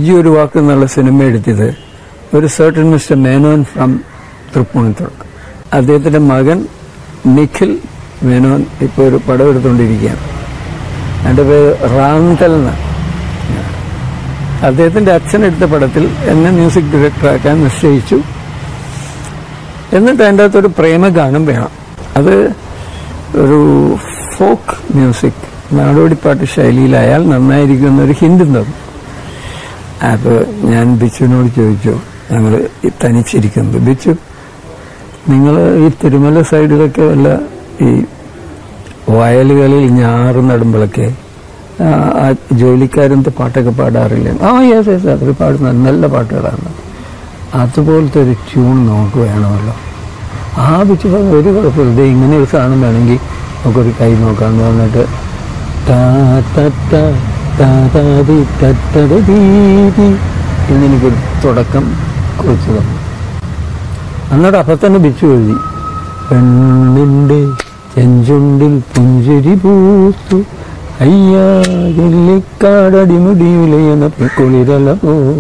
ബിജു ഒരു വാക്ക് എന്നുള്ള സിനിമ എടുത്തത് ഒരു സർട്ടൻ മിസ്റ്റർ മേനോൻ ഫ്രം തൃപ്പൂണിത്തുറക്ക് അദ്ദേഹത്തിന്റെ മകൻ നിഖിൽ മേനോൻ ഇപ്പോൾ ഒരു പടം എടുത്തുകൊണ്ടിരിക്കുകയാണ് എൻ്റെ പേര് റാന്തൽ എന്നാണ് അദ്ദേഹത്തിന്റെ അച്ഛൻ എടുത്ത പടത്തിൽ എന്നെ മ്യൂസിക് ഡയറക്ടറാക്കാൻ നിശ്ചയിച്ചു എന്നിട്ട് അതിൻ്റെ അകത്തൊരു പ്രേമഗാനം വേണം അത് ഒരു ഫോക്ക് മ്യൂസിക് നാടോടിപ്പാട്ട് ശൈലിയിലായാൽ നന്നായിരിക്കും എന്നൊരു ഹിന്ദും തന്നു അപ്പോൾ ഞാൻ ബിച്ചുവിനോട് ചോദിച്ചു ഞങ്ങൾ തനിച്ചിരിക്കുന്നത് ബിച്ചു നിങ്ങൾ ഈ തിരുമല സൈഡിലൊക്കെ വല്ല ഈ വയലുകളിൽ ഞാറ് നടുമ്പോഴൊക്കെ ആ, ആ ജോലിക്കാരൻ്റെ പാട്ടൊക്കെ പാടാറില്ല ആ യെസ് യെസ് അവർ പാടുന്ന നല്ല പാട്ടുകളാണ് അതുപോലത്തെ ഒരു ട്യൂൺ നമുക്ക് വേണമല്ലോ ആ ബിച്ചു പറഞ്ഞു ഒരു കുഴപ്പമില്ല ദേ ഇങ്ങനെ ഒരു സാധനം വേണമെങ്കിൽ നമുക്കൊരു കൈ നോക്കാമെന്ന് പറഞ്ഞിട്ട് താ തത്ത താ താ ദി തത്തട ദീ ദി എന്നെനിക്കൊരു തുടക്കം കുറിച്ച് തന്നു എന്നിട്ട് അപ്പം തന്നെ ബിച്ചു എഴുതി പെണ്ണിൻ്റെ ചെഞ്ചുണ്ടിൽ പുഞ്ചിരി പൂത്തു അയ്യാ എല്ലിക്കാടടിമുടിയുലയന കുളിരല പോ